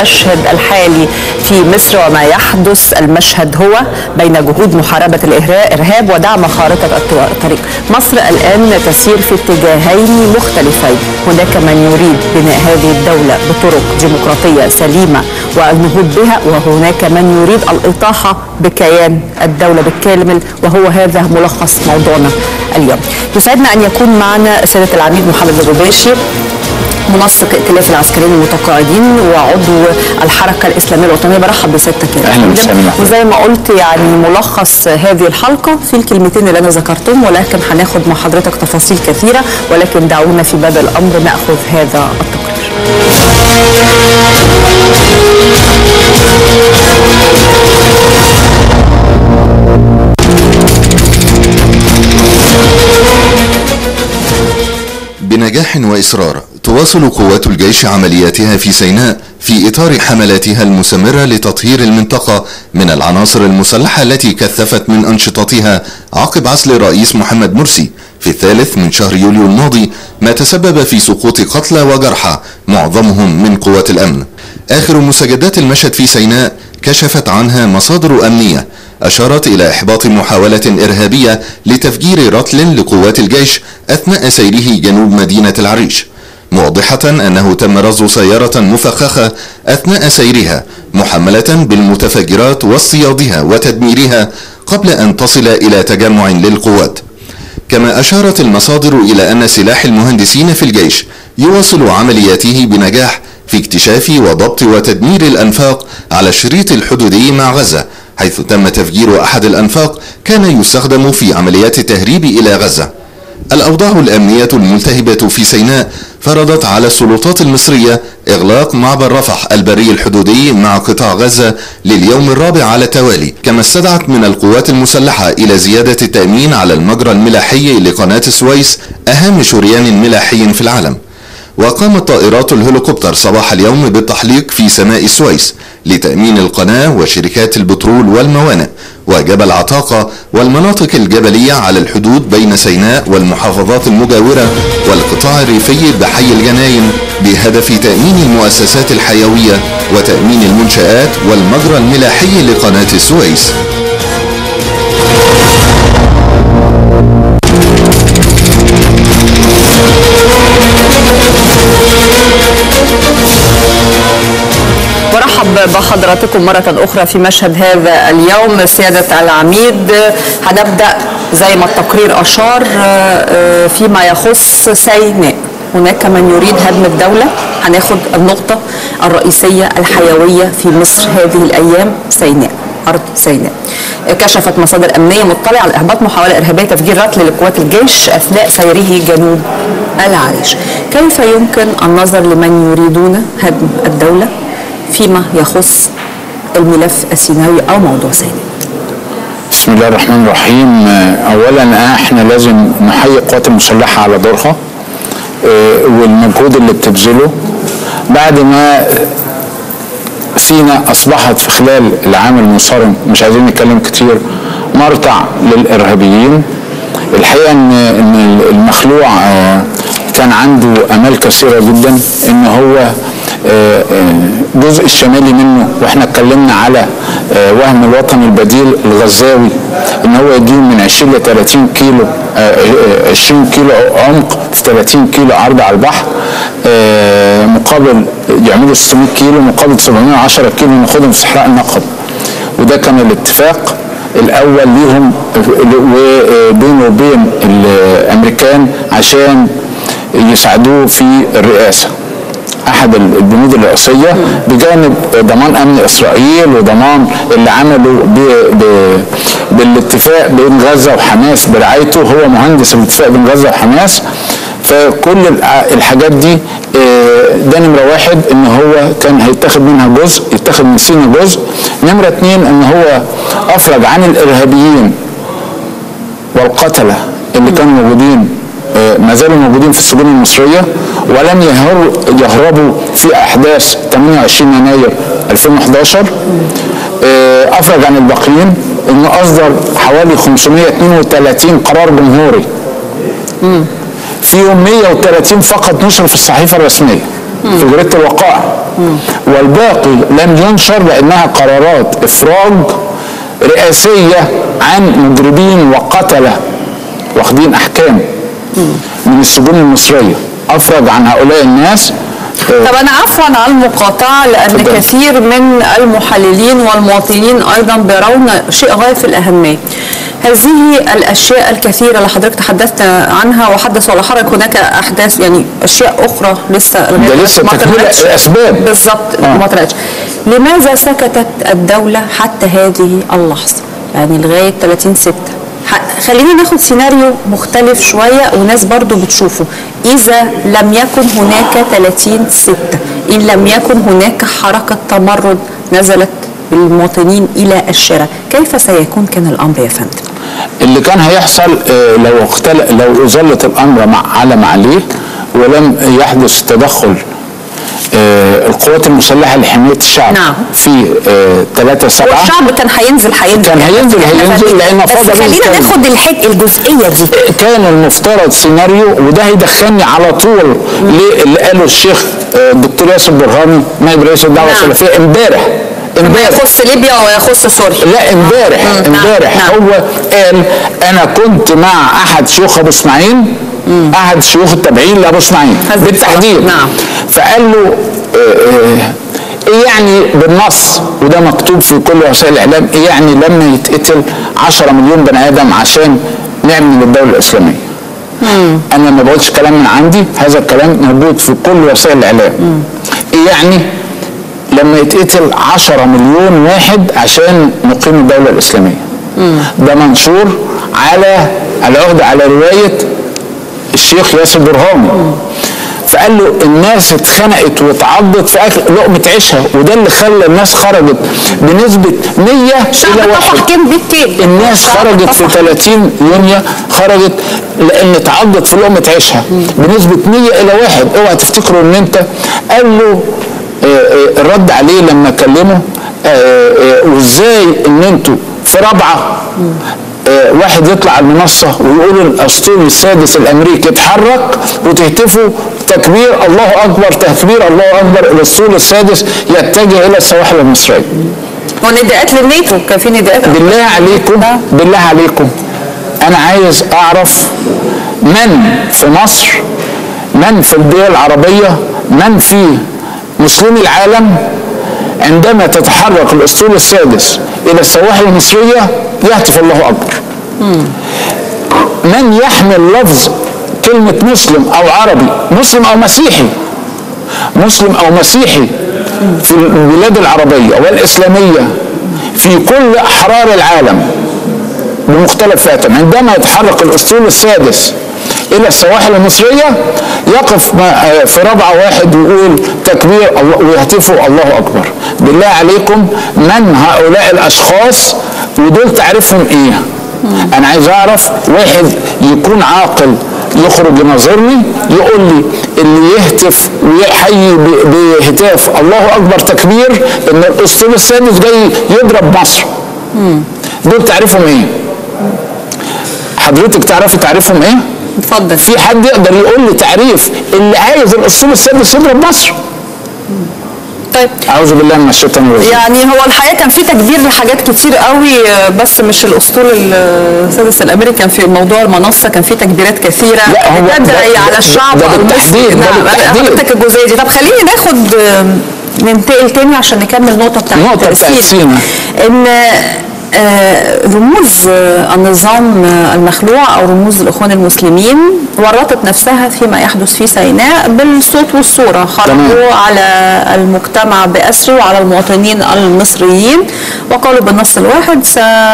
المشهد الحالي في مصر وما يحدث المشهد هو بين جهود محاربة الإرهاب ودعم خارطة الطريق مصر الآن تسير في اتجاهين مختلفين هناك من يريد بناء هذه الدولة بطرق ديمقراطية سليمة والنهوض بها وهناك من يريد الإطاحة بكيان الدولة بالكامل وهو هذا ملخص موضوعنا اليوم يسعدنا أن يكون معنا سيادة العميد محمد الغباشي منسق ائتلاف العسكريين المتقاعدين وعضو الحركه الاسلاميه الوطنيه برحب بسيادتك يا اهلا وسهلا وزي ما قلت يعني ملخص هذه الحلقه في الكلمتين اللي انا ذكرتهم ولكن هناخد مع حضرتك تفاصيل كثيره ولكن دعونا في بدء الامر ناخذ هذا التقرير. بنجاح واصرار تواصل قوات الجيش عملياتها في سيناء في اطار حملاتها المستمره لتطهير المنطقه من العناصر المسلحه التي كثفت من انشطتها عقب عزل الرئيس محمد مرسي في الثالث من شهر يوليو الماضي ما تسبب في سقوط قتلى وجرحى معظمهم من قوات الامن. اخر مستجدات المشهد في سيناء كشفت عنها مصادر امنيه أشارت إلى إحباط محاولة إرهابية لتفجير رتل لقوات الجيش أثناء سيره جنوب مدينة العريش موضحة أنه تم رصد سيارة مفخخة أثناء سيرها محملة بالمتفجرات واصطيادها وتدميرها قبل أن تصل إلى تجمع للقوات كما أشارت المصادر إلى أن سلاح المهندسين في الجيش يواصل عملياته بنجاح في اكتشاف وضبط وتدمير الأنفاق على الشريط الحدودي مع غزة حيث تم تفجير أحد الأنفاق كان يستخدم في عمليات التهريب إلى غزة الأوضاع الأمنية الملتهبة في سيناء فرضت على السلطات المصرية إغلاق معبر رفح البري الحدودي مع قطاع غزة لليوم الرابع على التوالي كما استدعت من القوات المسلحة إلى زيادة التأمين على المجرى الملاحي لقناة السويس أهم شريان ملاحي في العالم وقامت طائرات الهليكوبتر صباح اليوم بالتحليق في سماء السويس لتأمين القناة وشركات البترول والموانئ وجبل عتاقة والمناطق الجبلية على الحدود بين سيناء والمحافظات المجاورة والقطاع الريفي بحي الجناين بهدف تأمين المؤسسات الحيوية وتأمين المنشآت والمجرى الملاحي لقناة السويس برحب بحضراتكم مرة أخرى في مشهد هذا اليوم سيادة العميد هنبدأ زي ما التقرير أشار فيما يخص سيناء هناك من يريد هدم الدولة هناخد النقطة الرئيسية الحيوية في مصر هذه الأيام سيناء أرض سيناء كشفت مصادر أمنية مطلعة على إحباط محاولة إرهابية تفجير رتل لقوات الجيش أثناء سيره جنوب العريش كيف يمكن النظر لمن يريدون هدم الدولة فيما يخص الملف السيناوي او موضوع سيناء. بسم الله الرحمن الرحيم اولا احنا لازم نحيي القوات المسلحه على دورها والمجهود اللي بتبذله بعد ما سينا اصبحت في خلال العام المنصرم مش عايزين نتكلم كتير مرتع للارهابيين الحقيقه ان ان المخلوع كان عنده امال كثيره جدا ان هو الجزء الشمالي منه واحنا اتكلمنا على وهم الوطن البديل الغزاوي ان هو يجيب من 20 ل 30 كيلو 20 كيلو عمق في 30 كيلو عرض على البحر مقابل يعملوا 600 كيلو مقابل 710 كيلو ناخدهم في صحراء النقب وده كان الاتفاق الاول ليهم وبينه وبين الامريكان عشان يساعدوه في الرئاسه احد البنود الرئيسيه بجانب ضمان امن اسرائيل وضمان اللي عمله ب ب بالاتفاق بين غزه وحماس برعايته هو مهندس الاتفاق بين غزه وحماس فكل الحاجات دي ده نمرة واحد ان هو كان هيتاخد منها جزء يتاخد من سينا جزء نمرة اتنين ان هو افرج عن الارهابيين والقتلة اللي كانوا موجودين ما زالوا موجودين في السجون المصرية ولم يهربوا في أحداث 28 يناير 2011 أفرج عن الباقيين أنه أصدر حوالي 532 قرار جمهوري فيهم 130 فقط نشر في الصحيفة الرسمية في جريدة الوقائع والباقي لم ينشر لانها قرارات افراج رئاسيه عن مجرمين وقتله واخدين احكام من السجون المصريه افرج عن هؤلاء الناس آه، طب انا عفوا على المقاطعه لان اتفضل. كثير من المحللين والمواطنين ايضا بيرون شيء غايه في الاهميه هذه الاشياء الكثيره اللي حضرتك تحدثت عنها وحدث ولا حرج هناك احداث يعني اشياء اخرى لسه لغاية ده لسه دلوقتي ما تكملة طلعتش. أسباب. بالظبط آه. ما طلعتش لماذا سكتت الدوله حتى هذه اللحظه يعني لغايه 30 6 خلينا ناخد سيناريو مختلف شوية وناس برضو بتشوفه إذا لم يكن هناك 30 ستة إن لم يكن هناك حركة تمرد نزلت بالمواطنين إلى الشارع كيف سيكون كان الأمر يا فندم؟ اللي كان هيحصل آه، لو اختل... لو ظلت الامر مع... على ما عليه ولم يحدث تدخل آه، القوات المسلحه لحمايه الشعب نعم. في 3 7 والشعب كان هينزل هينزل كان هينزل- هينزل لأن بس فضل خلينا يتكلم. ناخد الحته الجزئية دي كان المفترض سيناريو وده هيدخلني على طول اللي قاله الشيخ آه، الدكتور ياسر برهامي نائب رئيس الدعوه نعم. السلفيه امبارح ما امبارح يخص ليبيا ويخص سوريا لا امبارح مم. نعم، امبارح نعم. هو قال انا كنت مع احد شيوخ ابو اسماعيل احد شيوخ التابعين لابو اسماعيل حزب بالتحديد الصلاة. نعم. فقال له آه، آه، ايه يعني بالنص وده مكتوب في كل وسائل الاعلام ايه يعني لما يتقتل 10 مليون بني ادم عشان نعمل الدوله الاسلاميه انا ما بقولش كلام من عندي هذا الكلام موجود في كل وسائل الاعلام ايه يعني لما يتقتل 10 مليون واحد عشان نقيم الدولة الإسلامية ده منشور على العهد على رواية الشيخ ياسر برهامي فقال له الناس اتخنقت واتعضت في اكل لقمه عيشها وده اللي خلى الناس خرجت بنسبه 100 الشعب الى واحد طفح كان بالكيل الناس الشعب خرجت في طفح. 30 يونيو خرجت لان اتعضت في لقمه عيشها بنسبه 100 الى واحد اوعى تفتكروا ان انت قال له آه، آه، الرد عليه لما كلمه آه، آه، وازاي ان انتوا في رابعه آه، واحد يطلع على المنصه ويقول الاسطول السادس الامريكي اتحرك وتهتفوا تكبير الله اكبر تكبير الله اكبر الاسطول السادس يتجه الى السواحل المصريه ونداءات للناتو كان في نداءات بالله عليكم بالله عليكم انا عايز اعرف من في مصر من في الدول العربيه من في مسلمي العالم عندما تتحرك الاسطول السادس الى السواحل المصريه يهتف الله اكبر من يحمل لفظ كلمه مسلم او عربي مسلم او مسيحي مسلم او مسيحي في البلاد العربيه والاسلاميه في كل احرار العالم بمختلف فئاتهم عندما يتحرك الاسطول السادس الى السواحل المصريه يقف ما- في ربعه واحد ويقول تكبير الله ويهتفوا الله اكبر بالله عليكم من هؤلاء الاشخاص ودول تعرفهم ايه انا عايز اعرف واحد يكون عاقل يخرج يناظرني يقول لي اللي يهتف ويحيي ب- بهتاف الله اكبر تكبير ان الاسطول السادس جاي يضرب مصر دول تعرفهم ايه حضرتك تعرفي تعرفهم ايه اتفضل في حد يقدر يقول لي تعريف اللي عايز الاسطول السادس يضرب مصر طيب اعوذ بالله من الشيطان الرجيم يعني هو الحقيقه كان في تكبير لحاجات كتير قوي آه، بس مش الاسطول السادس الامريكي كان في موضوع المنصه كان في تكبيرات كثيره لا، هو ده- تدعي ده- على الشعب ده بالتحديد، المصري. ده نعم بالتحديد. حضرتك الجزئيه دي طب خليني ناخد آه، ننتقل تاني عشان نكمل النقطه بتاعت النقطة بتاعت سينا. سينا. ان آه، رموز آه، النظام آه، المخلوع او رموز الاخوان المسلمين ورطت نفسها فيما يحدث في سيناء بالصوت والصوره خرجوا على المجتمع باسره وعلى المواطنين المصريين وقالوا بالنص الواحد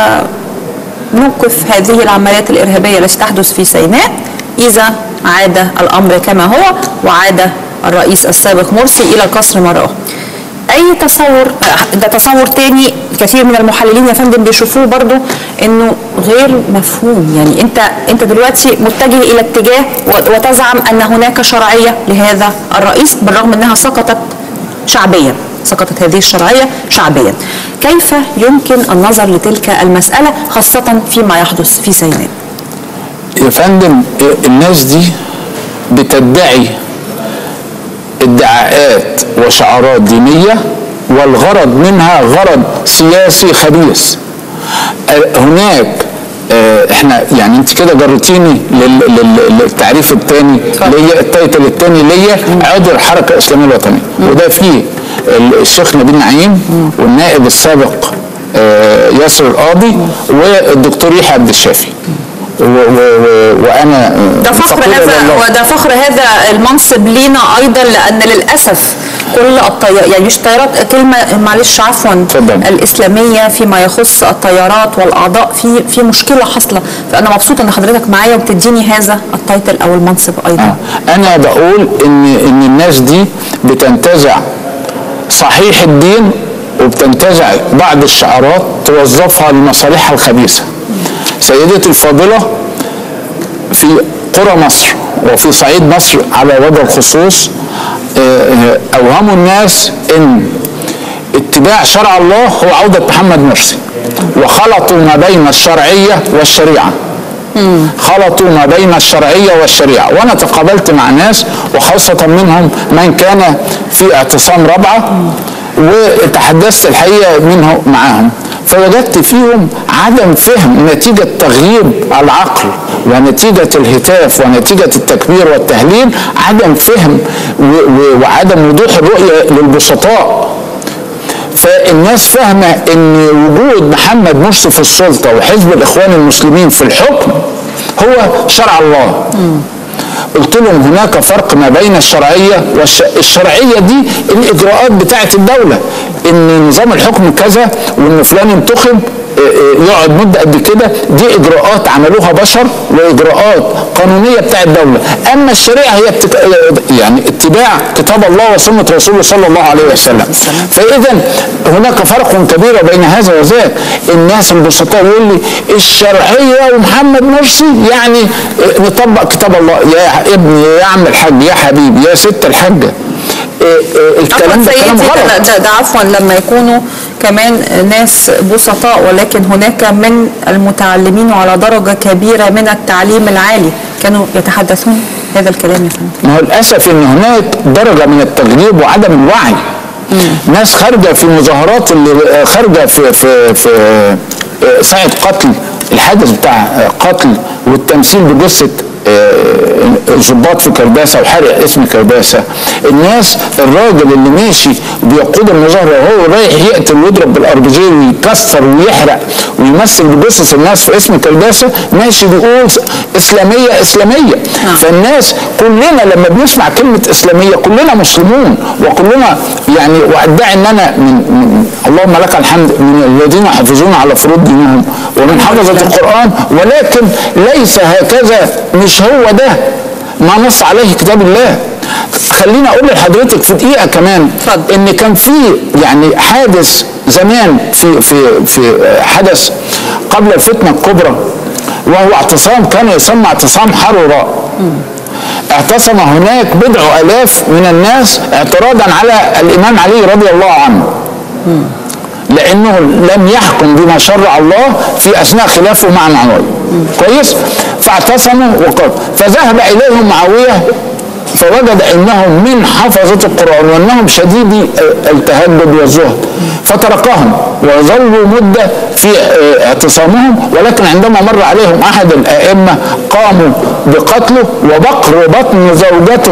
سنوقف هذه العمليات الارهابيه التي تحدث في سيناء اذا عاد الامر كما هو وعاد الرئيس السابق مرسي الى القصر مره اخرى. اي تصور ده تصور تاني كثير من المحللين يا فندم بيشوفوه برضو انه غير مفهوم يعني انت انت دلوقتي متجه الى اتجاه و- وتزعم ان هناك شرعيه لهذا الرئيس بالرغم انها سقطت شعبيا سقطت هذه الشرعيه شعبيا كيف يمكن النظر لتلك المساله خاصه فيما يحدث في سيناء يا فندم الناس دي بتدعي ادعاءات وشعارات دينية والغرض منها غرض سياسي خبيث آه، هناك آه، احنا يعني انت كده جرتيني لل- لل- للتعريف الثاني ليا التايتل الثاني ليا عضو الحركه الاسلاميه الوطنيه وده فيه ال- الشيخ نبيل نعيم والنائب السابق آه، ياسر القاضي والدكتور يحيى عبد الشافي و- و- و- وانا آه، ده فخر فقير إلى هذا الله. وده فخر هذا المنصب لينا ايضا لان للاسف كل الطيارات يعني مش طيارات كلمه معلش عفوا اتفضل. الاسلاميه فيما يخص الطيارات والاعضاء في في مشكله حاصله فانا مبسوطه ان حضرتك معايا وبتديني هذا التايتل او المنصب ايضا آه. انا بقول ان ان الناس دي بتنتزع صحيح الدين وبتنتزع بعض الشعارات توظفها لمصالحها الخبيثه سيدتي الفاضله في قرى مصر وفي صعيد مصر على وجه الخصوص آه، آه، اوهموا الناس ان اتباع شرع الله هو عوده محمد مرسي وخلطوا ما بين الشرعيه والشريعه خلطوا ما بين الشرعيه والشريعه وانا تقابلت مع ناس وخاصه منهم من كان في اعتصام رابعه وتحدثت الحقيقه منه معاهم فوجدت فيهم عدم فهم نتيجه تغييب العقل ونتيجه الهتاف ونتيجه التكبير والتهليل عدم فهم و- و- وعدم وضوح الرؤيه للبسطاء فالناس فاهمه ان وجود محمد مرسي في السلطه وحزب الاخوان المسلمين في الحكم هو شرع الله قلت لهم هناك فرق ما بين الشرعيه والشرعيه دي الاجراءات بتاعه الدوله ان نظام الحكم كذا وان فلان انتخب آه، آه، يقعد مده قد كده دي اجراءات عملوها بشر واجراءات قانونيه بتاعه الدوله اما الشريعه هي بتت... يعني اتباع كتاب الله وسنه رسوله صلى الله عليه وسلم فاذا هناك فرق كبير بين هذا وذاك الناس البسطاء يقول لي الشرعيه ومحمد مرسي يعني آه، نطبق كتاب الله يا ابني يا عم الحاج يا حبيبي يا ست الحاجه آه، آه، الكلام عفوا ده كلام سيدي ده, غلط ده, ده عفوا لما يكونوا كمان ناس بسطاء ولكن هناك من المتعلمين على درجة كبيرة من التعليم العالي كانوا يتحدثون هذا الكلام يا فندم ما هو للاسف ان هناك درجه من التغييب وعدم الوعي ناس خارجه في مظاهرات اللي آه، خارجه في في في آه، ساعه قتل الحادث بتاع آه، قتل والتمثيل بجثه آه، ضباط في كرداسه وحرق اسم كرداسه الناس الراجل اللي ماشي بيقود المظاهره وهو رايح يقتل ويضرب بالاربجي ويكسر ويحرق ويمثل بجثث الناس في اسم كرداسه ماشي بيقول اسلاميه اسلاميه فالناس كلنا لما بنسمع كلمه اسلاميه كلنا مسلمون وكلنا يعني وادعي ان انا من, من اللهم لك الحمد من الذين يحافظون على فروض دينهم ومن حفظه القران ولكن ليس هكذا مش هو ده ما نص عليه كتاب الله خليني اقول لحضرتك في دقيقه كمان اتفضل. ان كان في يعني حادث زمان في في في حدث قبل الفتنه الكبرى وهو اعتصام كان يسمى اعتصام حرراء اعتصم هناك بضع الاف من الناس اعتراضا على الامام علي رضي الله عنه لانه لم يحكم بما شرع الله في اثناء خلافه مع معاويه كويس فاعتصموا وقال فذهب اليهم معاويه فوجد انهم من حفظة القرآن وانهم شديدي التهجد والزهد فتركهم وظلوا مدة في اعتصامهم ولكن عندما مر عليهم احد الائمة قاموا بقتله وبقر بطن زوجته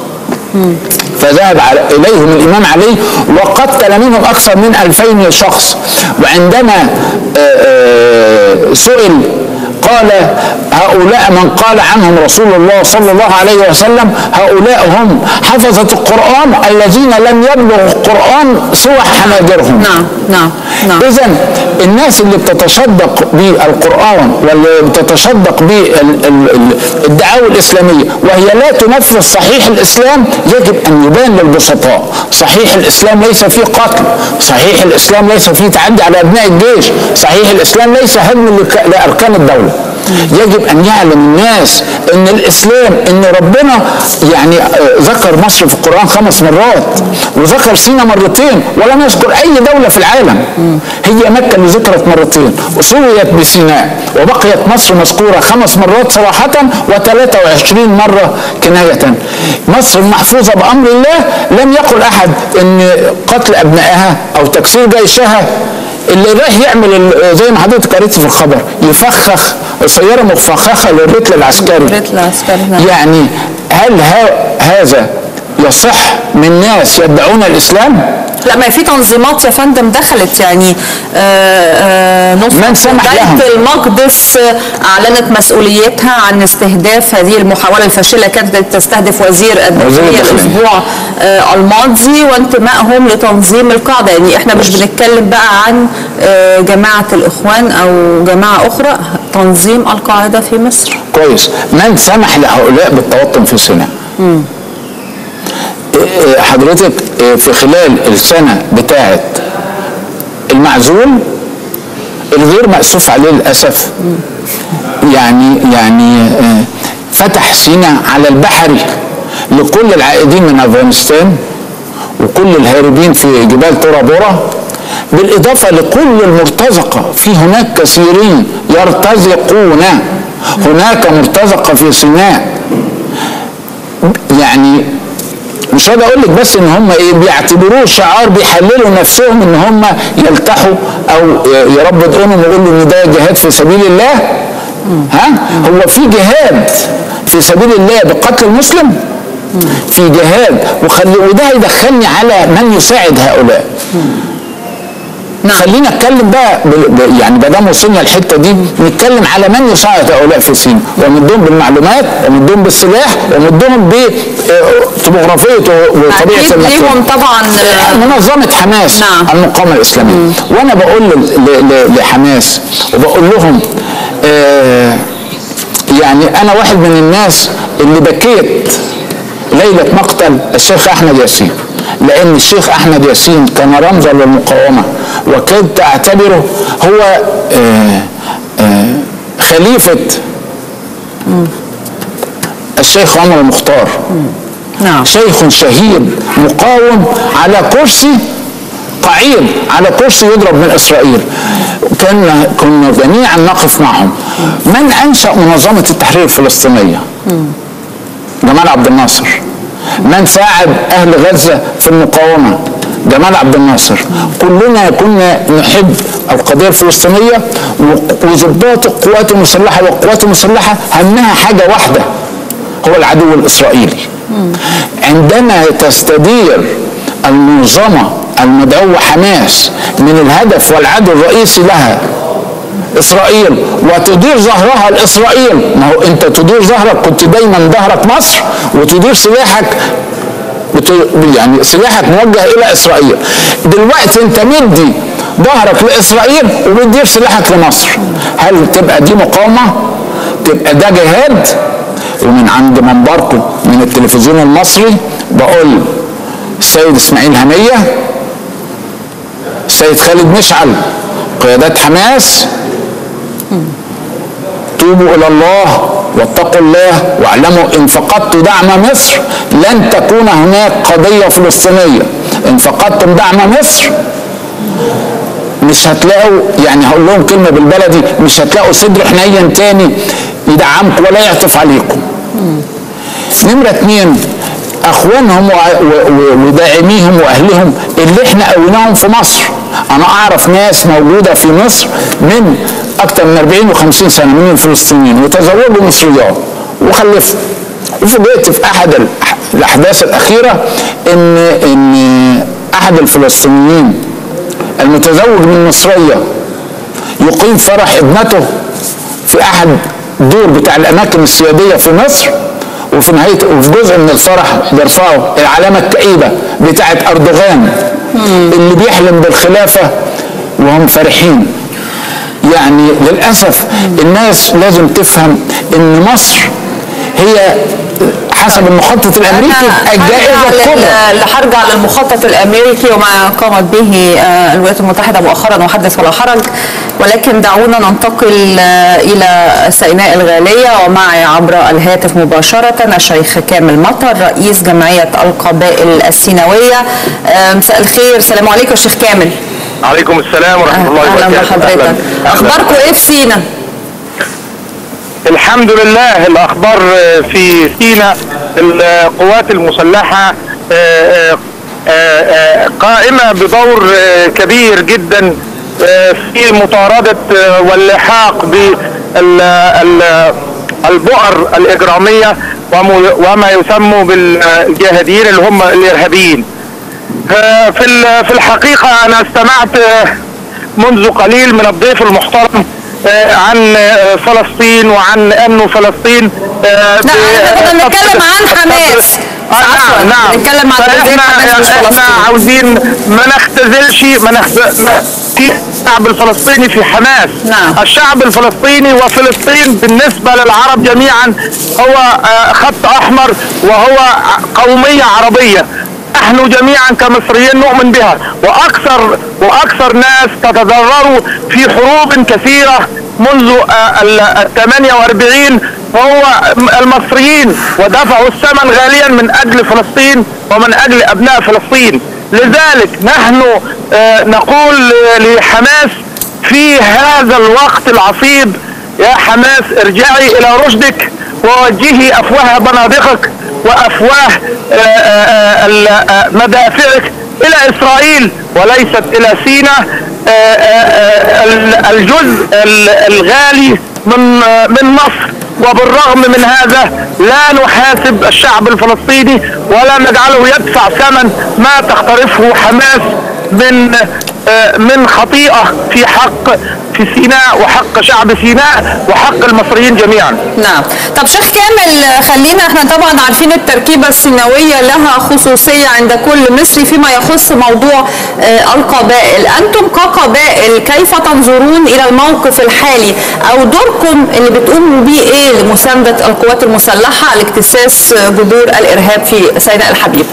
فذهب على- إليهم الإمام علي وقتل منهم أكثر من ألفين شخص وعندما آه، آه، سئل قال هؤلاء من قال عنهم رسول الله صلى الله عليه وسلم هؤلاء هم حفظة القرآن الذين لم يبلغ القرآن سوى حناجرهم نعم نعم نعم اذا الناس اللي بتتصدق بالقران واللي بتتصدق بالدعاوى الاسلاميه وهي لا تنفذ صحيح الاسلام يجب ان يبان للبسطاء صحيح الاسلام ليس فيه قتل صحيح الاسلام ليس فيه تعدي على ابناء الجيش صحيح الاسلام ليس هدم لك- لاركان الدوله يجب ان يعلم الناس ان الاسلام ان ربنا يعني آه، ذكر مصر في القران خمس مرات وذكر سينا مرتين ولم يذكر اي دوله في العالم هي مكه اللي ذكرت مرتين وسويت بسيناء وبقيت مصر مذكوره خمس مرات صراحه و23 مره كنايه مصر محفوظه بامر الله لم يقل احد ان قتل ابنائها او تكسير جيشها اللي رايح يعمل ال- زي ما حضرتك قريت في الخبر يفخخ سياره مفخخه للرتل العسكري الرتل العسكري، نعم. يعني هل ها هذا يصح من ناس يدعون الاسلام؟ لا ما في تنظيمات يا فندم دخلت يعني آه، آه، من نصرة سمح لهم؟ بيت المقدس آه، اعلنت مسؤوليتها عن استهداف هذه المحاوله الفاشله كانت تستهدف وزير الداخليه الداخلية. الاسبوع آه، الماضي وانتمائهم لتنظيم القاعده يعني احنا مش بنتكلم بقى عن آه، جماعه الاخوان او جماعه اخرى تنظيم القاعده في مصر كويس من سمح لهؤلاء بالتوطن في سيناء؟ إيه- حضرتك إيه، في خلال السنة بتاعت المعزول الغير مأسوف عليه للأسف يعني يعني آه، فتح سيناء على البحري لكل العائدين من أفغانستان وكل الهاربين في جبال تورا بورا بالإضافة لكل المرتزقة في هناك كثيرين يرتزقون هناك مرتزقة في سيناء يعني مش راضي اقول لك بس ان هم ايه بيعتبروه شعار بيحللوا نفسهم ان هم يلتحوا او يربوا دقنهم ويقولوا ان ده جهاد في سبيل الله ها هو في جهاد في سبيل الله بقتل المسلم في جهاد وخلي وده هيدخلني على من يساعد هؤلاء نعم. خلينا نتكلم بقى بال- ب- يعني ما دام وصلنا الحته دي نتكلم على من يساعد هؤلاء في سيناء ومدهم بالمعلومات ومدهم بالسلاح ومدهم بطبوغرافيه وطبيعه اكيد المكان ليهم طبعا آه، منظمة حماس نعم. المقاومة الإسلامية وأنا بقول ل- ل- ل- لحماس وبقول لهم آه يعني أنا واحد من الناس اللي بكيت ليلة مقتل الشيخ أحمد ياسين لأن الشيخ أحمد ياسين كان رمزا للمقاومة وكنت أعتبره هو آه آه خليفة الشيخ عمر المختار نعم شيخ شهيد مقاوم على كرسي قعيد على كرسي يضرب من اسرائيل كنا كنا جميعا نقف معهم من انشا منظمه التحرير الفلسطينيه جمال عبد الناصر من ساعد اهل غزه في المقاومه جمال عبد الناصر كلنا كنا نحب القضيه الفلسطينيه و- وضباط القوات المسلحه والقوات المسلحه همها حاجه واحده هو العدو الاسرائيلي عندما تستدير المنظمه المدعوه حماس من الهدف والعدو الرئيسي لها اسرائيل وتدير ظهرها لاسرائيل ما هو انت تدير ظهرك كنت دايما ظهرك مصر وتدير سلاحك بت- يعني سلاحك موجه الى اسرائيل دلوقتي انت مدي ظهرك لاسرائيل وبتدير سلاحك لمصر هل تبقى دي مقاومه تبقى ده جهاد ومن عند منبركم من التلفزيون المصري بقول السيد اسماعيل هنيه السيد خالد مشعل قيادات حماس توبوا الى الله واتقوا الله واعلموا ان فقدتوا دعم مصر لن تكون هناك قضيه فلسطينيه ان فقدتم دعم مصر مش هتلاقوا يعني هقول لهم كلمه بالبلدي مش هتلاقوا صدر حنين تاني يدعمكم ولا يعطف عليكم نمرة اتنين اخوانهم وع- و- و- وداعميهم واهلهم اللي احنا قويناهم في مصر انا اعرف ناس موجودة في مصر من اكتر من 40 و50 سنة من الفلسطينيين وتزوجوا مصريات وخلفوا وفوجئت في احد الأح- الاحداث الاخيرة ان ان احد الفلسطينيين المتزوج من مصرية يقيم فرح ابنته في احد دور بتاع الاماكن السياديه في مصر وفي نهايه وفي جزء من الفرح بيرفعوا العلامه الكئيبه بتاعه اردوغان اللي بيحلم بالخلافه وهم فرحين يعني للاسف الناس لازم تفهم ان مصر هي حسب المخطط الامريكي أنا الجائزه هرجع الكبرى لل- هرجع للمخطط الامريكي وما قامت به آه، الولايات المتحده مؤخرا وحدث ولا حرج ولكن دعونا ننتقل آه، إلى سيناء الغالية ومعي عبر الهاتف مباشرة الشيخ كامل مطر رئيس جمعية القبائل السيناوية آه، مساء الخير السلام عليكم يا شيخ كامل عليكم السلام ورحمه الله أهلا وبركاته بحضرتك أهلاً. أهلاً. أخباركم إيه في سينا؟ الحمد لله الاخبار في سيناء القوات المسلحه آه، آه، آه، قائمه بدور آه، كبير جدا آه، في مطارده آه، واللحاق بالبؤر الاجراميه وم- وما يسمى بالجاهديين اللي هم الارهابيين آه، في ال- في الحقيقه انا استمعت آه، منذ قليل من الضيف المحترم آه، عن آه، فلسطين وعن انه فلسطين آه، لا احنا كنا بنتكلم عن حماس آه عفواً، نعم نعم بنتكلم عن فاحنا تنظيم حماس مش احنا فلسطين عاوزين ما نختزلش ما نخت- ما- في الشعب الفلسطيني في حماس نعم. الشعب الفلسطيني وفلسطين بالنسبة للعرب جميعا هو آه، خط أحمر وهو ع- قومية عربية نحن جميعا كمصريين نؤمن بها واكثر واكثر ناس تتضرروا في حروب كثيره منذ آه، ال ال 48 هو المصريين ودفعوا الثمن غاليا من اجل فلسطين ومن اجل ابناء فلسطين لذلك نحن آه، نقول لحماس في هذا الوقت العصيب يا حماس ارجعي الى رشدك ووجهي افواه بنادقك وافواه آه، آه، ال- آه، مدافعك الى اسرائيل وليست الى سيناء آه، آه، آه، ال- الجزء ال- الغالي من آه، من مصر وبالرغم من هذا لا نحاسب الشعب الفلسطيني ولا نجعله يدفع ثمن ما تقترفه حماس من آه، من خطيئة في حق في سيناء وحق شعب سيناء وحق المصريين جميعا نعم طب شيخ كامل آه، خلينا احنا طبعا عارفين التركيبة السيناوية لها خصوصية عند كل مصري فيما يخص موضوع آه، القبائل انتم كقبائل كيف تنظرون الى الموقف الحالي او دوركم اللي بتقوموا بيه ايه لمساندة القوات المسلحة لاكتساس آه، جذور الارهاب في سيناء الحبيب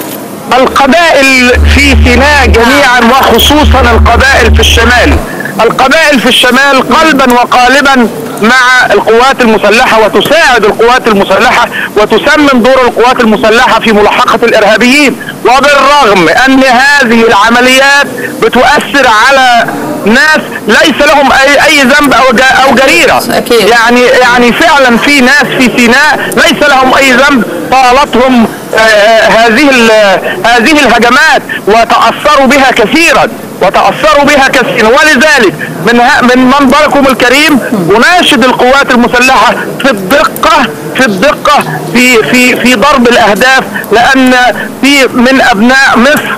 القبائل في سيناء جميعا وخصوصا القبائل في الشمال القبائل في الشمال قلبا وقالبا مع القوات المسلحة وتساعد القوات المسلحة وتسمم دور القوات المسلحة في ملاحقة الإرهابيين وبالرغم أن هذه العمليات بتؤثر على ناس ليس لهم أي, أي ذنب أو جا- أو جريرة أكيد. يعني يعني فعلا في ناس في سيناء ليس لهم أي ذنب طالتهم آه، آه، هذه ال- هذه الهجمات وتأثروا بها كثيرا وتأثروا بها كثيرا ولذلك من ه- من منبركم الكريم أناشد القوات المسلحة في الدقة في الدقة في في في ضرب الأهداف لأن في من أبناء مصر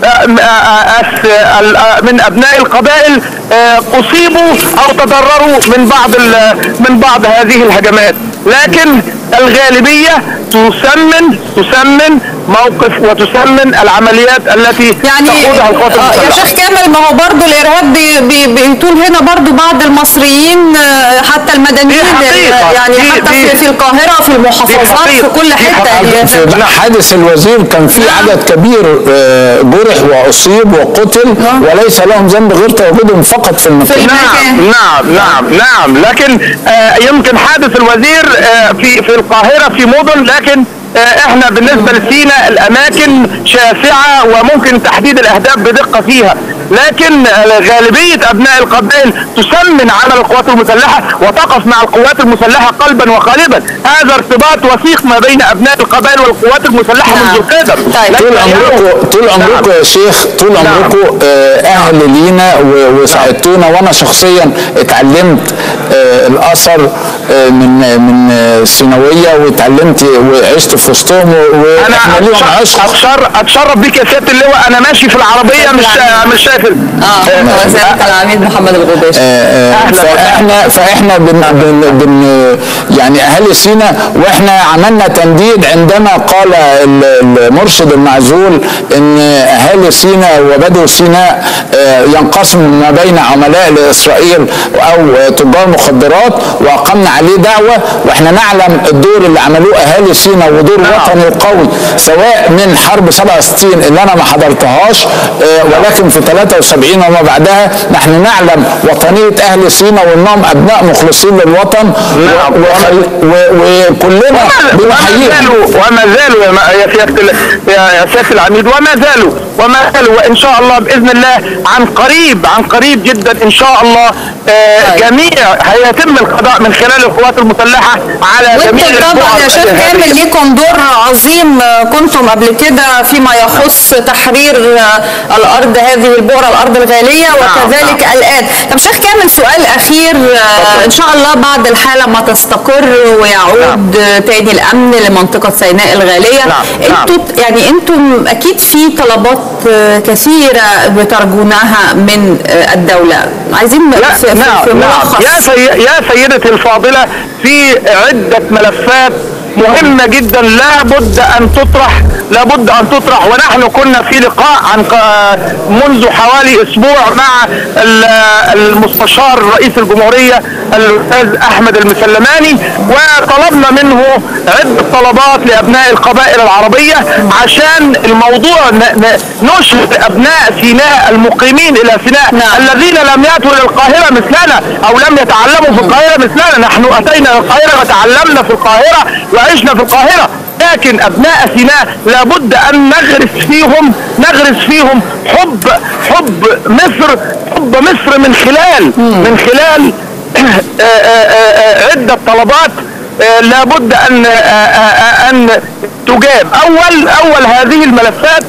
من ابناء القبائل آه، اصيبوا او تضرروا من بعض ال- من بعض هذه الهجمات لكن الغالبيه تسمن تسمن موقف وتسمن العمليات التي يعني تقودها القوات آه، يا المسلحه شيخ كامل ما هو برضه الارهاب بي- بي- بيطول هنا برضه بعض المصريين آه، حتى المدنيين دي حقيقة. يعني دي- حتى دي- في, في القاهره في المحافظات في حقيقة. كل دي حته حقيقة. يعني في حادث الوزير كان في نعم. عدد كبير آه، جرح واصيب وقتل وليس لهم ذنب غير تواجدهم فقط في المكان في- نعم نعم نعم نعم لكن آه يمكن حادث الوزير آه في في القاهره في مدن لكن آه احنا بالنسبه لسينا الاماكن شاسعه وممكن تحديد الاهداف بدقه فيها لكن آه، غالبيه ابناء القبائل تسمن عمل القوات المسلحه وتقف مع القوات المسلحه قلبا وقالبا هذا ارتباط وثيق ما بين ابناء القبائل والقوات المسلحه نعم. منذ القدم طيب. طول ليس عمركم اليوم. طول نعم. عمركم يا شيخ طول نعم. عمركم آه، اهل لينا و- وساعدتونا وانا شخصيا اتعلمت آه، الاثر آه، من من آه، سيناويه واتعلمت وعشت في وسطهم و- انا واحنا ليهم أتشرف- عشق اتشرف اتشرف بيك يا سياده اللواء انا ماشي في العربيه مش مش شايف اه سياده العميد محمد الغباشي أهلا فاحنا فاحنا بن بن بن يعني اهالي سينا واحنا عملنا تنديد عندما قال ال- المرشد المعزول ان اهالي سينا وبدو سيناء آه، ينقسم ما بين عملاء لاسرائيل او تجار مخدرات واقمنا عليه دعوه واحنا نعلم الدور اللي عملوه اهالي سينا ودور وطني قوي سواء من حرب 67 اللي انا ما حضرتهاش آه، ولكن في 73 73 وما بعدها نحن نعلم وطنيه اهل سيناء وانهم ابناء مخلصين للوطن نعم. و- وخل- و- وكلنا وما بنحييهم زالوا وما زالوا يا ما- يا سياده ال- يا يا سياده العميد وما زالوا وما زالوا وان شاء الله باذن الله عن قريب عن قريب جدا ان شاء الله آه، طيب. جميع هيتم القضاء من خلال القوات المسلحه على جميع وانتم طبعا البعد يا شيخ الإرهابية. كامل ليكم دور عظيم آه، كنتم قبل كده فيما يخص تحرير آه، الارض هذه البؤره الارض الغاليه وكذلك الان طب شيخ كامل سؤال اخير آه، ان شاء الله بعد الحاله ما تستقر ويعود آه، تاني الامن لمنطقه سيناء الغاليه نعم، نعم. انتوا يعني انتم اكيد في طلبات آه، كثيره بترجونها من آه، الدوله عايزين لا في, في, نعم في نعم ملخص يا سي... يا سيدتي الفاضلة في عدة ملفات مهمة جدا لابد ان تطرح لابد ان تطرح ونحن كنا في لقاء عن ق- منذ حوالي اسبوع مع ال- المستشار رئيس الجمهورية الاستاذ احمد المسلماني وطلبنا منه عدة طلبات لابناء القبائل العربية عشان الموضوع ن- ن- نشهد ابناء سيناء المقيمين الى سيناء نعم. الذين لم ياتوا الى القاهره مثلنا او لم يتعلموا في القاهره مثلنا نحن اتينا الى القاهره وتعلمنا في القاهره وعشنا في القاهره لكن ابناء سيناء لابد ان نغرس فيهم نغرس فيهم حب حب مصر حب مصر من خلال من خلال آه، آه، آه، عده طلبات آه، لابد ان آه، آه، آه، ان تجاب اول اول هذه الملفات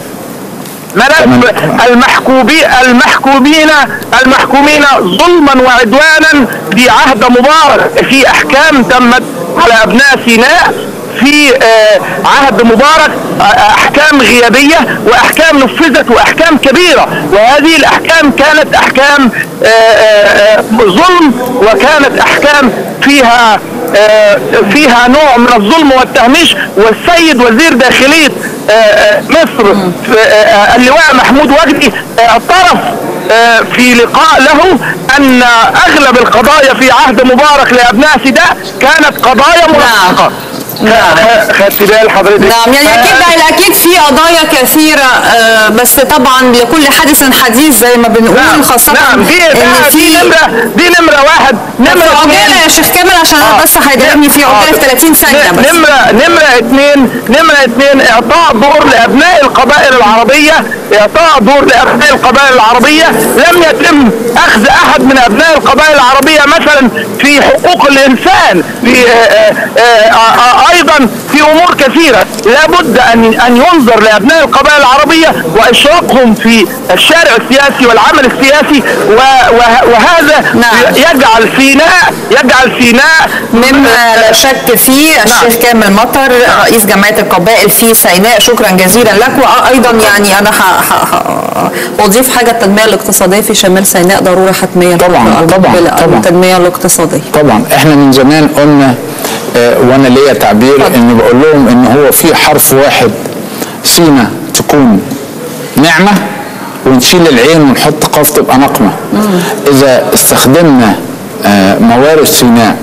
ملف المحكومين المحكومين المحكومين ظلما وعدوانا في عهد مبارك في احكام تمت على ابناء سيناء في آه، عهد مبارك آه، احكام غيابيه واحكام نفذت واحكام كبيره وهذه الاحكام كانت احكام آه، آه، آه، ظلم وكانت احكام فيها آه، فيها نوع من الظلم والتهميش والسيد وزير داخليه آه، آه، مصر في- آه، اللواء محمود وجدي اعترف آه، في لقاء له ان اغلب القضايا في عهد مبارك لابناء سيناء كانت قضايا مرافقه نعم. خدت بال حضرتك نعم يعني اكيد آه، اكيد في قضايا كثيره آه، بس طبعا لكل حادث حديث زي ما بنقول نعم خاصه نعم دي ان ده- دي في نمره دي نمره واحد في نمره عجاله اثنين يا شيخ كامل عشان آه. انا بس هيضربني في عجاله في 30 ثانيه ن- بس نمرة نمرة اثنين نمرة اثنين اعطاء دور لابناء القبائل العربية اعطاء دور لابناء القبائل العربية لم يتم اخذ احد من ابناء القبائل العربية مثلا في حقوق الانسان في آه، آه، آه، آه، ايضا في امور كثيرة لابد ان ان ينظر لابناء القبائل العربية واشراكهم في الشارع السياسي والعمل السياسي و- وه- وهذا نعم. يجعل سيناء يجعل سيناء مما لا شك فيه الشيخ كامل مطر رئيس جمعيه القبائل في سيناء شكرا جزيلا لك وايضا يعني انا ه- ه- ه- اضيف حاجه التنميه الاقتصاديه في شمال سيناء ضروره حتميه طبعاً، طبعاً، طبعاً. التنميه الاقتصاديه طبعا احنا من زمان قلنا آه، وانا ليا تعبير اني بقول لهم ان هو في حرف واحد سينا تكون نعمه ونشيل العين ونحط قاف تبقى نقمه اذا استخدمنا آه، موارد سيناء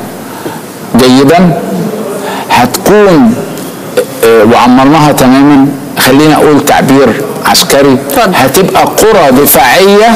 جيدا هتكون آه، وعمرناها تماما خلينا اقول تعبير عسكري اتفضل. هتبقى قرى دفاعيه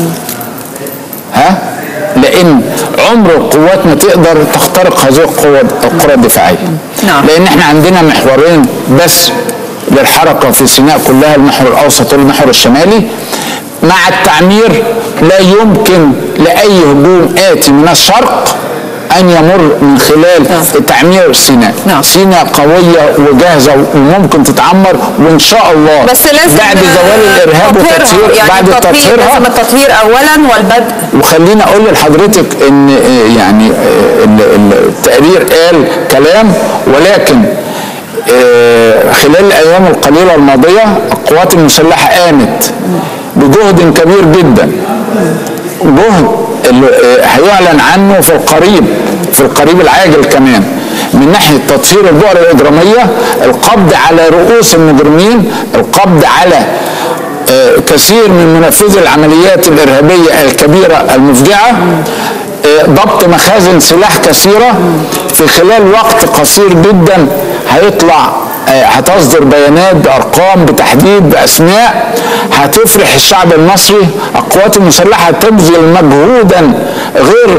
ها لان عمر القوات ما تقدر تخترق هذه القوة القرى الدفاعيه نعم. لان احنا عندنا محورين بس للحركه في سيناء كلها المحور الاوسط والمحور الشمالي مع التعمير لا يمكن لاي هجوم اتي من الشرق ان يمر من خلال نعم. تعمير سيناء نعم. سيناء قويه وجاهزه وممكن تتعمر وان شاء الله بس لازم بعد زوال الارهاب تطهيرها. والتطهير يعني بعد التطهير تطهيرها لازم التطهير اولا والبدء وخليني اقول لحضرتك ان آه، يعني آه، ال- ال- التقرير قال كلام ولكن آه، خلال الايام القليله الماضيه القوات المسلحه قامت بجهد كبير جدا جهد اللي آه، هيعلن عنه في القريب في القريب العاجل كمان من ناحيه تطهير البؤر الاجراميه القبض على رؤوس المجرمين القبض على آه، كثير من منفذي العمليات الارهابيه الكبيره المفجعه آه، ضبط مخازن سلاح كثيره في خلال وقت قصير جدا هيطلع آه، هتصدر بيانات بارقام بتحديد باسماء هتفرح الشعب المصري القوات المسلحه تبذل مجهودا غير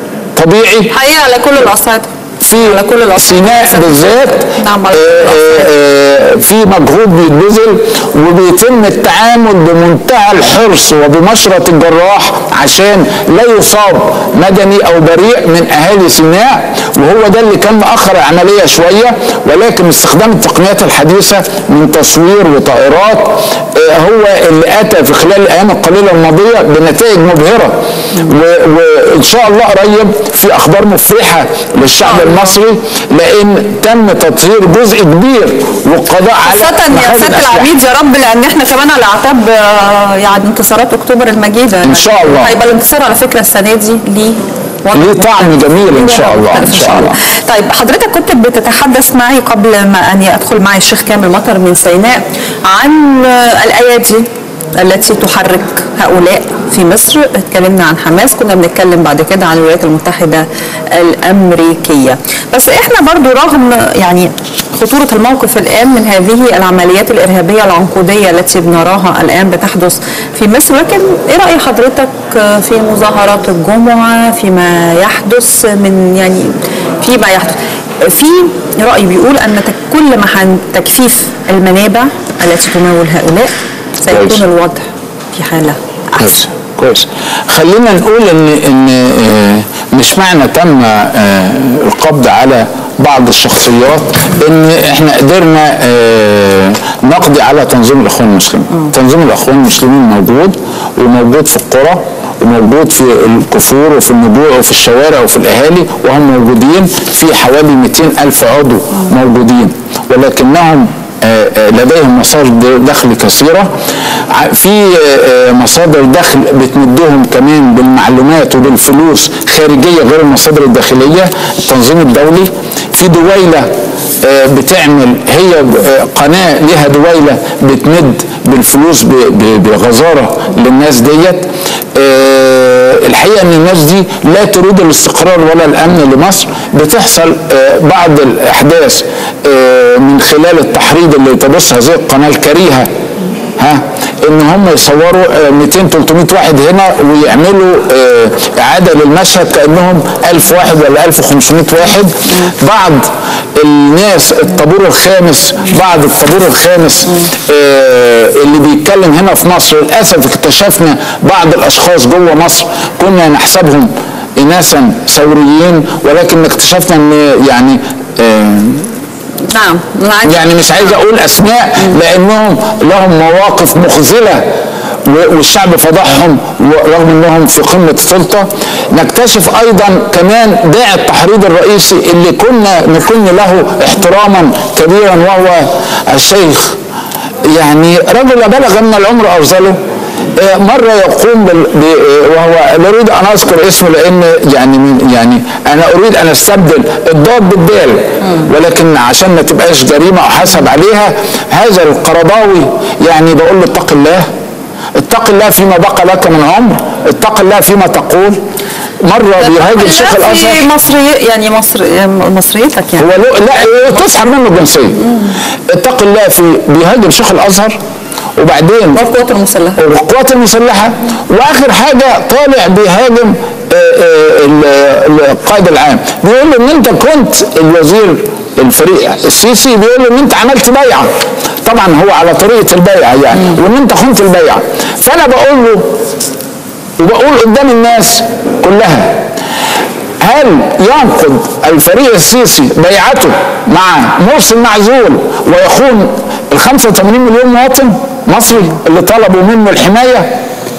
طبيعي حقيقه على كل الاصعده في على كل الأصعدة. سيناء بالذات نعم على آه، كل الأصعدة. آه، في مجهود بيتبذل وبيتم التعامل بمنتهى الحرص وبمشرط الجراح عشان لا يصاب مدني او بريء من اهالي سيناء وهو ده اللي كان مأخر العمليه شويه ولكن استخدام التقنيات الحديثه من تصوير وطائرات آه، هو اللي اتى في خلال الايام القليله الماضيه بنتائج مبهره و- وان شاء الله قريب في اخبار مفرحه للشعب المصري لان تم تطهير جزء كبير والقضاء على خاصة يا مخازن سيادة أسلحة. العميد يا رب لأن احنا كمان على أعتاب آه، يعني انتصارات أكتوبر المجيدة إن شاء الله. هيبقى الانتصار على فكرة السنة دي ليه وضع ليه طعم مختلف. جميل إن ليه شاء وضع الله، مختلف إن شاء الله. طيب حضرتك كنت بتتحدث معي قبل ما أن يدخل معي الشيخ كامل مطر من سيناء عن آه، الأيادي التي تحرك هؤلاء في مصر اتكلمنا عن حماس كنا بنتكلم بعد كده عن الولايات المتحدة الأمريكية بس احنا برضو رغم يعني خطورة الموقف الآن من هذه العمليات الإرهابية العنقودية التي بنراها الآن بتحدث في مصر لكن إيه رأي حضرتك في مظاهرات الجمعة فيما يحدث من يعني فيما يحدث في رأي بيقول أن تك- كل ما حن- تكثيف المنابع التي تناول هؤلاء كويس. سيكون الوضع في حالة كويس أحسن كويس خلينا نقول ان ان آه، مش معنى تم آه، القبض على بعض الشخصيات ان احنا قدرنا آه، نقضي على تنظيم الاخوان المسلمين تنظيم الاخوان المسلمين موجود وموجود في القرى وموجود في الكفور وفي النجوع وفي الشوارع وفي الاهالي وهم موجودين في حوالي 200 الف عضو موجودين ولكنهم آه، آه، لديهم مصادر دخل كثيرة ع- في آه، آه، مصادر دخل بتمدهم كمان بالمعلومات وبالفلوس خارجية غير المصادر الداخلية التنظيم الدولي في دويلة آه، بتعمل هي آه، قناة لها دويلة بتمد بالفلوس ب- ب- بغزارة للناس ديت آه، الحقيقة ان الناس دي لا تريد الاستقرار ولا الامن لمصر بتحصل آه، بعض الاحداث آه، من خلال التحريض اللي تبص هذه القناة الكريهة ها ان هم يصوروا آه، 200 300 واحد هنا ويعملوا آه، اعاده للمشهد كانهم 1000 واحد ولا 1500 واحد بعض الناس الطابور الخامس بعض الطابور الخامس آه، اللي بيتكلم هنا في مصر للاسف اكتشفنا بعض الاشخاص جوه مصر كنا نحسبهم اناسا ثوريين ولكن اكتشفنا ان يعني آه، نعم معاك. يعني مش عايز اقول اسماء لانهم لهم مواقف مخزله و- والشعب فضحهم رغم انهم في قمه السلطه نكتشف ايضا كمان داعي التحريض الرئيسي اللي كنا نكن له احتراما كبيرا وهو الشيخ يعني رجل بلغ من العمر ارذله آه، مرة يقوم بال... ب... آه، وهو لا اريد ان اذكر اسمه لان يعني من يعني انا اريد ان استبدل الضاد بالدال ولكن عشان ما تبقاش جريمة احاسب عليها هذا القرضاوي يعني بقول له اتق الله اتق الله فيما بقى لك من عمر اتق الله فيما تقول مرة بيهاجم شيخ لا الازهر في مصري يعني مصر مصريتك يعني هو له لا تسحب منه الجنسية اتق الله في بيهاجم شيخ الازهر وبعدين والقوات المسلحة القوات المسلحه واخر حاجه طالع بيهاجم آه، آه، ال- ال- القائد العام بيقول له ان انت كنت الوزير الفريق السيسي بيقول له ان انت عملت بيعه طبعا هو على طريقه البيعه يعني وان انت خنت البيعه فانا بقول له وبقول قدام الناس كلها هل ينقض الفريق السيسي بيعته مع مرسي المعزول ويخون ال 85 مليون مواطن مصري اللي طلبوا منه الحمايه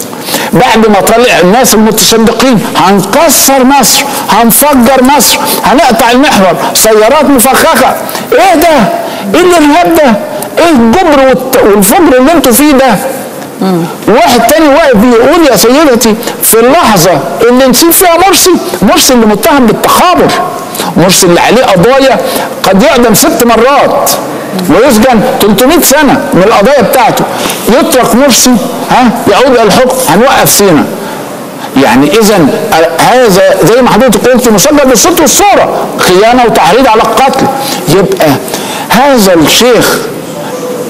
بعد ما طلع الناس المتشدقين هنكسر مصر هنفجر مصر هنقطع المحور سيارات مفخخه ايه ده؟ ايه الارهاب ده؟ ايه الجبر والت- والفجر اللي انتوا فيه ده؟ واحد تاني واقف بيقول يا سيدتي في اللحظة اللي نسيب فيها مرسي مرسي اللي متهم بالتخابر مرسي اللي عليه قضايا قد يعدم ست مرات ويسجن 300 سنة من القضايا بتاعته يترك مرسي ها يعود إلى الحكم هنوقف سينا يعني اذا هذا زي ما حضرتك قلت مسجل بالصوت والصوره خيانه وتحريض على القتل يبقى هذا الشيخ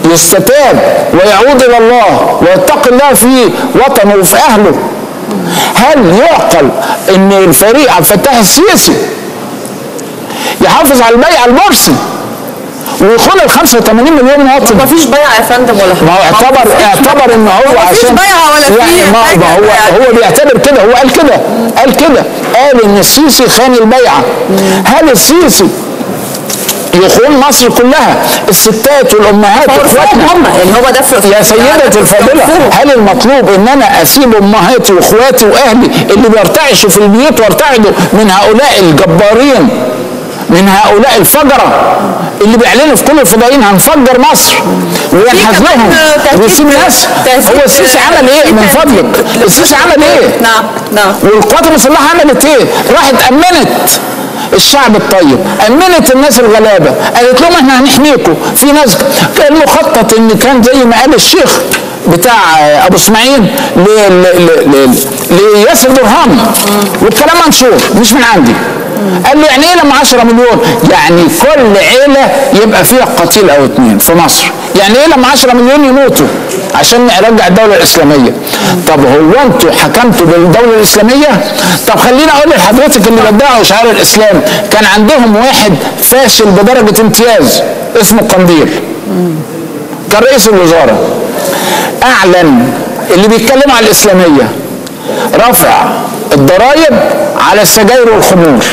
يستتاب ويعود الى الله ويتقي الله في وطنه وفي اهله هل يعقل ان الفريق عبد الفتاح السيسي يحافظ على البيع المرسي ويخون ال 85 مليون مواطن مفيش بيع يا فندم ولا ما هو اعتبر اعتبر ان هو مفيش عشان بيعة ولا في يعني ما حاجة ما هو يعني. هو بيعتبر كده هو قال كده قال كده قال ان السيسي خان البيعه هل السيسي يخون مصر كلها الستات والامهات فرفوهم واخواتنا هم يعني هو ده في يا سيدتي الفاضلة هل المطلوب ان انا اسيب امهاتي واخواتي واهلي اللي بيرتعشوا في البيوت وارتعدوا من هؤلاء الجبارين من هؤلاء الفجرة اللي بيعلنوا في كل الفضائيين هنفجر مصر وينحاز في كمان لهم تهديد- ويسيب الناس تهديد- هو السيسي عمل ايه من فضلك السيسي عمل ايه نعم نعم والقوات المسلحه عملت ايه؟ راحت امنت الشعب الطيب امنت الناس الغلابه قالت لهم احنا هنحميكم في ناس كان مخطط ان كان زي ما قال الشيخ بتاع ابو اسماعيل ل- ل- ل- ل- لياسر برهان والكلام منشور مش من عندي قال له يعني ايه لما 10 مليون؟ يعني كل عيله يبقى فيها قتيل او اتنين في مصر، يعني ايه لما 10 مليون يموتوا عشان نرجع الدوله الاسلاميه؟ طب هو انتوا حكمتوا بالدوله الاسلاميه؟ طب خليني اقول لحضرتك اللي بدعوا شعار الاسلام كان عندهم واحد فاشل بدرجه امتياز اسمه قنديل كان رئيس الوزاره اعلن اللي بيتكلموا على الاسلاميه رفع الضرائب على السجاير والخمور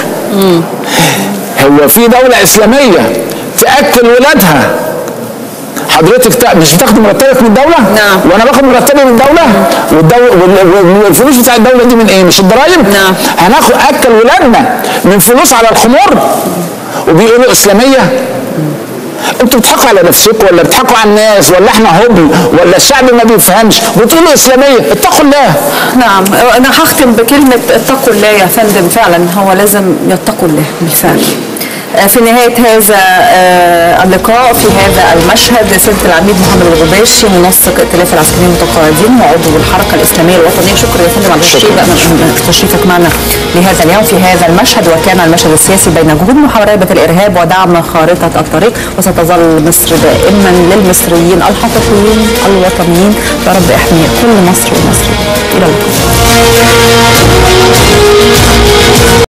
هو في دولة إسلامية تأكل ولادها حضرتك تا- مش بتاخد مرتبك من الدولة؟ نعم. وأنا باخد مرتبي من الدولة؟ والدولة وال- والفلوس بتاع الدولة دي من إيه؟ مش الضرايب؟ نعم. هناخد أكل ولادنا من فلوس على الخمور وبيقولوا إسلامية؟ انتوا بتضحكوا على نفسكم ولا بتضحكوا على الناس ولا احنا هبل ولا الشعب ما بيفهمش بتقولوا اسلاميه اتقوا الله نعم انا هختم بكلمه اتقوا الله يا فندم فعلا هو لازم يتقوا الله بالفعل آه، في نهاية هذا آه، اللقاء في هذا المشهد سيادة العميد محمد الغباشي منسق ائتلاف العسكريين المتقاعدين وعضو الحركة الإسلامية الوطنية شكرا يا فندم على تشريف- تشريفك معنا لهذا اليوم في هذا المشهد وكان المشهد السياسي بين جهود محاربة الإرهاب ودعم خارطة الطريق وستظل مصر دائما للمصريين الحقيقيين الوطنيين يا رب احمي كل مصر ومصري إلى اللقاء